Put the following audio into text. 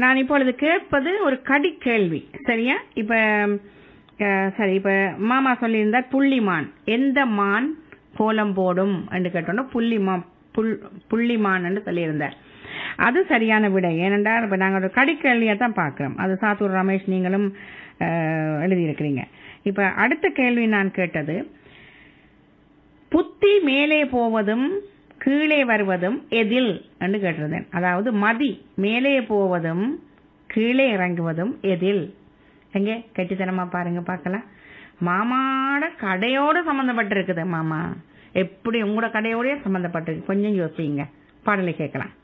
நான் இப்பொழுது கேட்பது ஒரு கடி கேள்வி சரியா இப்ப அஹ், சரி இப்ப மாமா சொல்லியிருந்தார் புள்ளிமான் எந்த மான் கோலம் போடும் என்று கேட்டோன்னா புள்ளிமான் புல் புள்ளிமான் என்று சொல்லியிருந்தார் அது சரியான விடை ஏனென்றால் இப்ப நாங்க ஒரு கடி கேள்வியை தான் பார்க்கிறோம் அது சாத்தூர் ரமேஷ் நீங்களும் அஹ், எழுதியிருக்கிறீங்க இப்ப அடுத்த கேள்வி நான் கேட்டது புத்தி மேலே போவதும் கீழே வருவதும் எதில் என்று கேட்டிருந்தேன் அதாவது மதி மேலே போவதும் கீழே இறங்குவதும் எதில் எங்கே கெட்டித்தனமா பாருங்க பார்க்கலாம் மாமாட கடையோட சம்பந்தப்பட்டிருக்குது மாமா எப்படி உங்களோட கடையோடய சம்பந்தப்பட்டிருக்கு கொஞ்சம் யோசிங்க பாடலை கேட்கலாம்